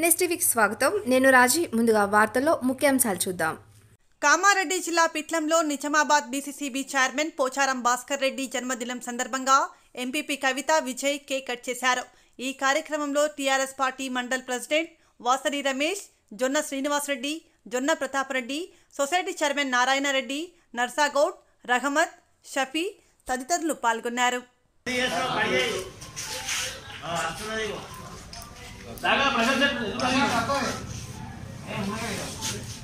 ఎన్ఎస్టీవీకి స్వాగతం నేను రాజీ ముందుగా వార్తల్లో ముఖ్యాంశాలు చూద్దాం కామారెడ్డి జిల్లా పిట్లంలో నిజామాబాద్ బీసీసీబీ చైర్మన్ పోచారం భాస్కర్ రెడ్డి జన్మదినం సందర్భంగా MPP Kavitha Vijay cake cut చేశారు ఈ కార్యక్రమంలో TRS party mandal president Vasari Ramesh Jonna Srinivasa Reddy Jonna Pratap Reddy society chairman Narayana Reddy Narsa Goud Rahamat Shafi తదితరులు పాల్గొన్నారు దాగా ప్రశాంత్